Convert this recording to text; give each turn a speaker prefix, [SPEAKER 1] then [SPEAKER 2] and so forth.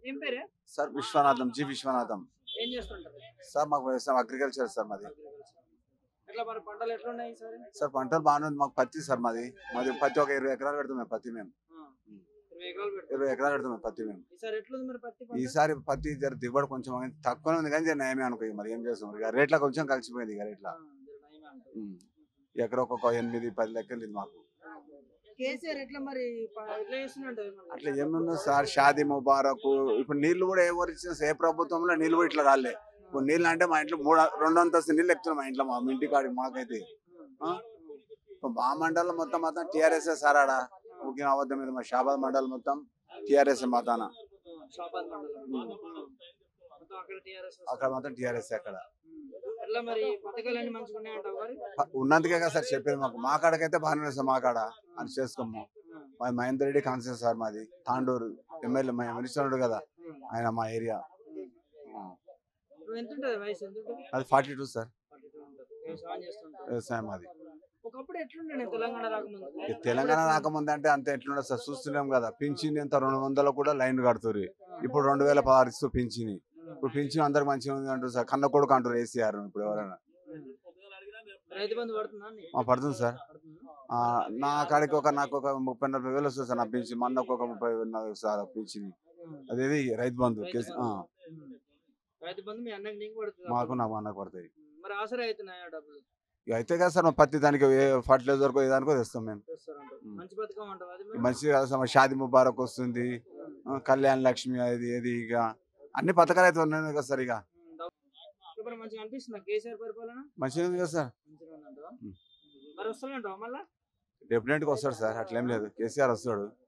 [SPEAKER 1] ఏం పేరు
[SPEAKER 2] sir Viswanatham G Viswanatham
[SPEAKER 1] ఏం చేస్తుంటారు
[SPEAKER 2] సార్ మాకు వ్యవసాయం అగ్రికల్చర్ సార్ మాది
[SPEAKER 1] ఎట్లా మరి పంటలు ఎట్లున్నాయి సార్
[SPEAKER 2] సార్ పంటలు బాగానే ఉంది మాకు పత్తి సార్ మాది మాది పత్తి ఒక ఇరవై ఎకరాలు పెడతాం మేము పత్తి మేము
[SPEAKER 1] ఇరవై ఎకరాలు పెడతారు
[SPEAKER 2] ఇరవై ఎకరాలు పెడతాం మేము పత్తి మేము
[SPEAKER 1] ఈసారి ఎట్లుంది మరి పత్తి పంట?
[SPEAKER 2] ఈసారి పత్తి జర దిగుబడి కొంచెం తక్కువనే ఉంది కానీ జర నయమే అనుకో ఇక మరి ఏం చేస్తాం ఇక రేట్ల కొంచెం కలిసిపోయింది ఇక రేట్ల
[SPEAKER 1] ఆ, జర నయమే అంటారు.
[SPEAKER 2] ఉమ్. ఎకర ఒక్కొక్క ఎనిమిది పది లెక్కలు ఇది మాకు
[SPEAKER 1] కేసీఆర్ ఎట్లా మరి ప- ఎట్లా చేస్తున్నట్టు
[SPEAKER 2] అట్లా ఏముంది సార్ షాదీ ముబారక్ ఇప్పుడు నీళ్లు కూడా ఎవరు ఇచ్చిన ఏ ప్రభుత్వంలో నీళ్లు కూడా ఇట్లా రాలే ఇప్పుడు నీళ్ళు అంటే మా ఇంట్లో మూడు రెండు అంతస్తు నీళ్ళు ఎక్కుతున్నాయి మా ఇంట్లో మా ఇంటి కాడికి మాకైతే ఆ? ఇప్పుడు మా మండలం మొత్తం మొత్తం టీఆర్ఎస్ సార్ ఆడ ముఖ్యం అబద్ధం మీద మా షాబాద్ మండలం మొత్తం టీఆర్ఎస్ మాతాన
[SPEAKER 1] షాబాద్ మండలం మొత్తం అక్కడ టీఆర్ఎస్
[SPEAKER 2] అక్కడ మొత్తం టీఆర్ఎస్ అక్కడ
[SPEAKER 1] ఎట్లా మరి పథకాలన్నీ మంచిగా ఉన్నాయంటావు మరి
[SPEAKER 2] ప- ఉన్నందుకే కదా సార్ చెప్పేది మాకు మా కాడకైతే బాగానే ఉంది సార్ మా కాడ అని చేసుకోము మా మహేందర్ రెడ్డి కాన్సెన్స్ సార్ మాది తాండూరు ఎమ్మెల్యే మా మినిస్టర్ కదా ఆయన మా ఏరియా
[SPEAKER 1] నువ్వు ఎంత ఉంటుంది వయసు ఎంత ఉంటుంది
[SPEAKER 2] అది ఫార్టీ టూ సార్
[SPEAKER 1] వ్యవసాయం చేస్తుంటావు
[SPEAKER 2] వ్యవసాయం అది
[SPEAKER 1] ఒకప్పుడు ఎట్లుండే నేను తెలంగాణ రాకముందు
[SPEAKER 2] ఈ తెలంగాణ రాకముందు అంటే అంత ఎట్లుండదు సార్ చూస్తున్నాం కదా పింఛన్ ఎంత రెండు వందలు కూడా లైన్ కడుతుర్రు ఇప్పుడు రెండు వేల పదహారు ఇస్తూ పింఛన్ ఇప్పుడు పింఛన్ అందరికి మంచిగా ఉంది అంటారు సార్ కన్న కొడుకు అంటారు వేసీఆర్ ఇప్పుడు ఎవరైనా
[SPEAKER 1] రైతు బంధు పడుతుందా నీకు?
[SPEAKER 2] ఆ, పడుతుంది సార్
[SPEAKER 1] పడుతుందా?
[SPEAKER 2] ఆ, నా కాడికి ఒక నాకు ఒక ముప్పై నలభై వేలు వస్తుంది సార్ నా పింఛన్ మా అన్నకు ఒక ముప్పై వేలు సార్ పింఛన్ అదేది రైతు బంధు
[SPEAKER 1] రైతు
[SPEAKER 2] కేసీ- ఆ,
[SPEAKER 1] ఉమ్. రైతు బంధు మీ అన్నకి నీకు పడుతుంది
[SPEAKER 2] మాకు నా మా అన్నకు పడతాయి
[SPEAKER 1] మరి ఆసరా అవుతున్నాయా డబ్బులు
[SPEAKER 2] ఇక అయితే కదా సార్ మా పత్తి దానికి ఫర్టిలైజర్ ఏ దానికో తెస్తాం మేము
[SPEAKER 1] చేస్తారంట
[SPEAKER 2] ఉమ్.
[SPEAKER 1] మంచి పథకం అంటావు అది మరి?
[SPEAKER 2] మంచిగా కదా సార్ మా షాది ముబారక్ వస్తుంది ఆ, కళ్యాణ్ లక్ష్మి అది ఏది ఇక అన్ని పథకాలు అయితే ఉన్నాయి కదా సార్ ఇక
[SPEAKER 1] ఉమ్, డబ్బు- ఇప్పుడు మంచిగా అనిపిస్తుందా కేసీఆర్ పరిపాలన
[SPEAKER 2] మంచిగా ఉంది కదా సార్
[SPEAKER 1] మంచిగా ఉందంటావా?
[SPEAKER 2] ఉమ్.
[SPEAKER 1] మరి వస్తానంటావా మళ్ళా
[SPEAKER 2] డెఫినెట్ గా వస్తాడు సార్ అట్లేం లేదు కేసీఆర్ వస్తాడు